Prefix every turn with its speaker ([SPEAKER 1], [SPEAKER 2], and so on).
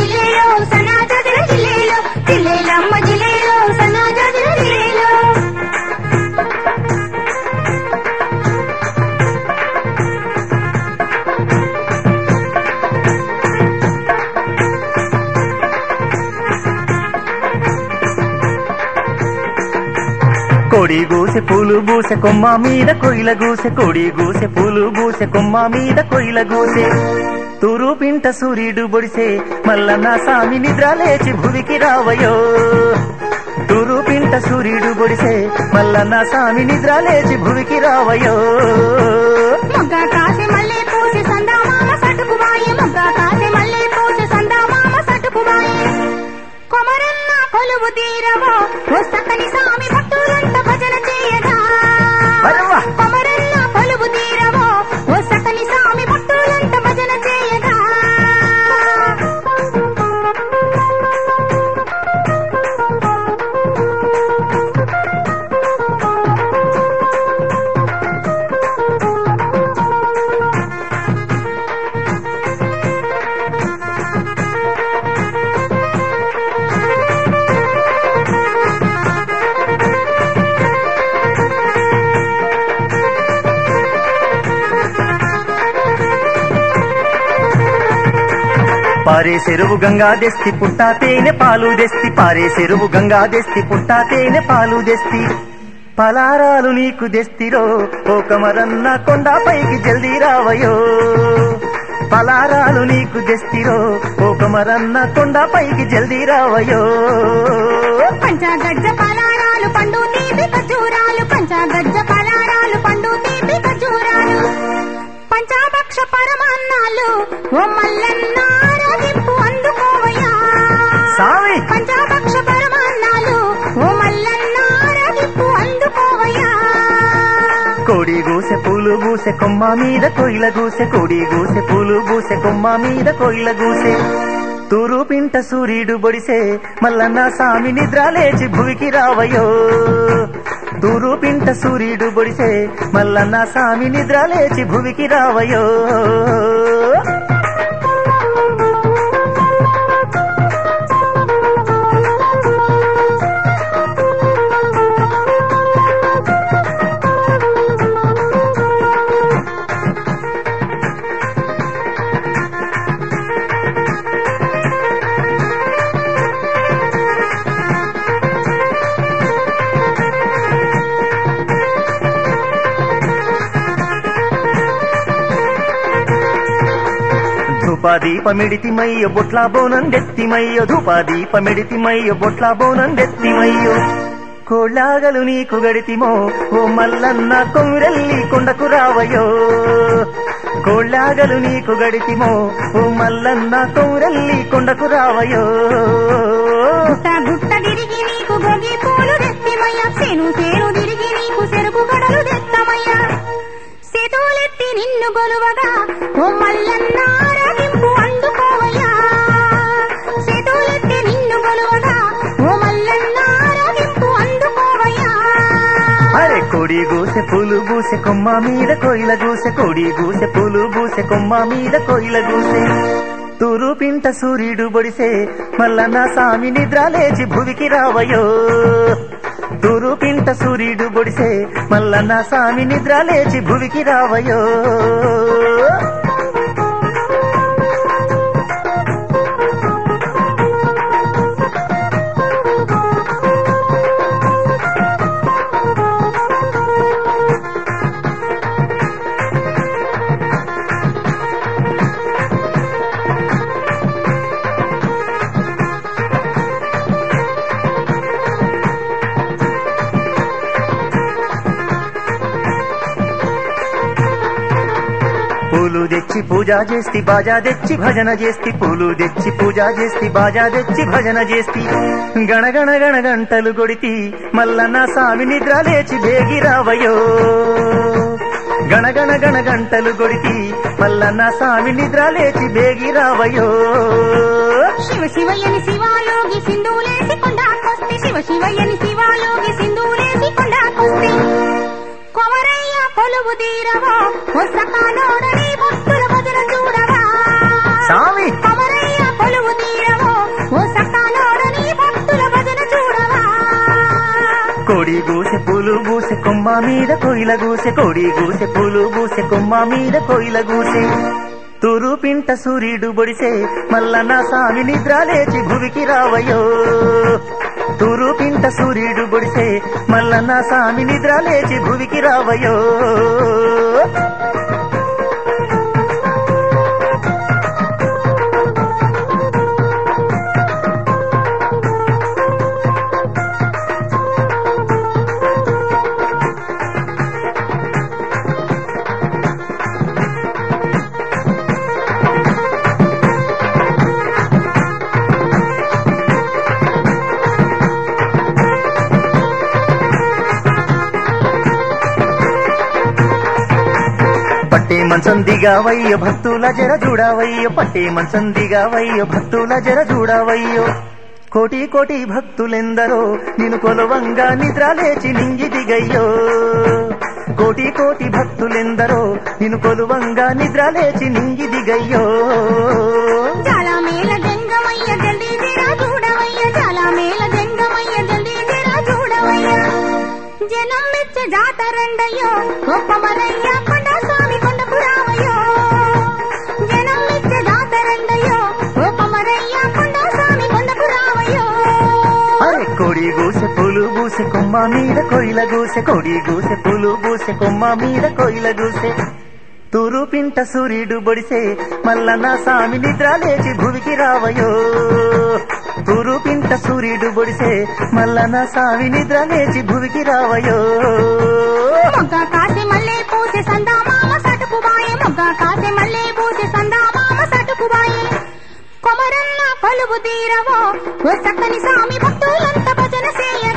[SPEAKER 1] జిల్లేలో సనాజాజుల జిల్లేలో జిల్లేలమ్మ జిల్లేలో సనాజాజుల జిల్లేలో
[SPEAKER 2] కోడి గూసె పూలు బూసె కొమ్మ మీద కొయిల గూసె కోడి గూసె పూలు బూసె కొమ్మ మీద కొయిల గూసె తూరు పింట సూర్యుడు బొడిసే మల్లన్న సామి నిద్ర లేచి భువికి రావయో తూరు పింట సూర్యుడు బొడిసే మల్లన్న సామి నిద్ర లేచి భువికి రావయో
[SPEAKER 1] మొగ్గ కాసే మల్లె పూసే సందామామ సటుకు బాయే మొగ్గ కాసే మల్లె పూసే సందామామ సటుకు బాయే కొమరన్న కొలువు తీరవో ఓ సక్కని సామి భక్తులంత భజన చేయగా
[SPEAKER 2] అరవ్వ!
[SPEAKER 1] కొమరన్న కొలువు తీరవో ఓ సక్కని సామి భక్తులంత భజన చేయగా
[SPEAKER 2] పారే చెరువు గంగా దెస్తి పుట్టా తేనె పాలు దెస్తి పారే చెరువు గంగా దెస్తి పుట్టా తేనె పాలు దెస్తి పలారాలు నీకు దెస్తిరో ఓ కమరన్న కొండ పైకి జల్దీ రావయో పలారాలు నీకు దెస్తిరో ఓ కమరన్న కొండ పైకి జల్దీ రావయో
[SPEAKER 1] పంచగజ్జ పలారాలు పండు తీపి ఖజూరాలు పంచగజ్జ పలారాలు పండు తీపి ఖజూరాలు పంచాభక్ష పరమాన్నాలు ఓ మల్లన్న ఆరాధింపు అందుకోవయ్యా
[SPEAKER 2] సామి
[SPEAKER 1] పంచాభక్ష పరమాన్నాలు ఓ మల్లన్న ఆరాధింపు అందుకోవయ్యా
[SPEAKER 2] కోడి గూసె పూలు గూసె కొమ్మ మీద కొయిల గూసె కోడి గూసె పూలు గూసె కొమ్మ మీద కొయిల గూసె తూరు పింట సూర్యుడు బొడిసే మల్లన్న సామి నిద్ర లేచి భువికి రావయో తూరు పింట సూర్యుడు బొడిసే మల్లన్న సామి నిద్ర లేచి భువికి రావయో ధూపాదీపమిడితిమయ్య బొట్ల బోనందెత్తిమయ్య ధూపాదీపమిడితిమయ్య బొట్ల బోనందెత్తిమయ్యో కోళ్ళాగలు నీకు గడితిమో ఓ మల్లన్న కొమ్మిరెల్లి కొండకు రావయో కోళ్ళాగలు నీకు గడితిమో ఓ మల్లన్న కొమ్మిరెల్లి కొండకు రావయో
[SPEAKER 1] గుట్ట గుట్ట తిరిగి నీకు గొగి పూలు తెత్తిమయ్యా సేను సేను తిరిగి నీకు చెరుకు గడలు తెత్తమయ్యా సేతులెత్తి నిన్ను గొలువగా ఓ మల్లన్న ఆరాధింపు అందుకోవయ్యా సేతులెత్తి నిన్ను గొలువగా ఓ మల్లన్న ఆరాధింపు అందుకోవయ్యా
[SPEAKER 2] అరే కోడి గూసె పూలు గూసె కొమ్మ మీద కోయిల గూసె కోడి గూసె పూలు గూసె కొమ్మ మీద కోయిల గూసె తూరు పింట సూర్యుడు బొడిసే మల్లన్న సామి నిద్ర లేచి భువికి రావయో తూరు పింట సూర్యుడు బొడిసే మల్లన్న సామి నిద్ర లేచి భువికి రావయో పూలు తెచ్చి పూజ చేస్తి బాజా తెచ్చి భజన చేస్తి పూలు తెచ్చి పూజ చేస్తి బాజా తెచ్చి భజన చేస్తి గణగణ గణ గంటలు కొడితి మల్లన్న సామి నిద్ర లేచి బేగి రావయో గణగణ గణ గంటలు కొడితి మల్లన్న సామి నిద్ర లేచి బేగి రావయో
[SPEAKER 1] శివ శివయ్యని శివాలోగి సింధూలేసి కొండాకొస్తే శివ శివయ్యని శివాలోగి సింధూలేసి కొండాకొస్తే కొమరయ్య కొలువు తీరవో ఓ సకాలోడని భక్తుల భజన చూడవా
[SPEAKER 2] సామి
[SPEAKER 1] కొమరయ్య కొలువు తీరవో
[SPEAKER 2] కోడి గూసె పూలు గూసె కొమ్మ మీద కోయిల గూసె కోడి గూసె పూలు గూసె కొమ్మ మీద కోయిల గూసె తూరు పింట సూర్యుడు బొడిసే మల్ల నా సామి నిద్ర లేచి భువికి రావయ్యో తూరు పింట సూర్యుడు బొడిసే మల్ల నా సామి నిద్ర లేచి భువికి రావయ్యో పట్టే మంచం దిగావయ్యో భక్తుల జర చూడవయ్యో పట్టే మంచం దిగావయ్యో భక్తుల జర చూడవయ్యో కోటి కోటి భక్తులెందరో నిన్ను కొలవంగా నిద్ర లేచి నింగి దిగయ్యో కోటి కోటి భక్తులెందరో నిన్ను కొలువంగా నిద్ర లేచి నింగి దిగయ్యో
[SPEAKER 1] చాలా మేల గంగమయ్య జల్దీ జరా చూడవయ్య చాలా మేల గంగమయ్య జల్దీ జరా చూడవయ్య జనం మెచ్చ జాతరండయ్యో గొప్ప మరయ్య కొండ స్వామి కొండకు రావయ్యో జనం మెచ్చ జాతరండయ్యో గొప్ప మరయ్య కొండ స్వామి కొండకు రావయ్యో
[SPEAKER 2] అరే కోడి గూసె పూలు గూసె కొమ్మ మీద కోయిల గూసె కోడి గూసె పూలు గూసె కొమ్మ మీద కోయిల గూసె తూరు పింట సూర్యుడు బొడిసే మల్ల నా సామి నిద్ర లేచి భువికి రావయో తూరు పింట సూర్యుడు బొడిసే మల్ల నా సామి నిద్ర లేచి భువికి రావయో
[SPEAKER 1] మొగ్గ కాసే మల్లె పూసే సందా మామ సటుకు బాయే మొగ్గ కాసే మల్లె పూసే సందా మామ సటుకు బాయే కొమరన్న కొలువు తీరవో ఓ చక్కని సామి భక్తులంత భజన చేయ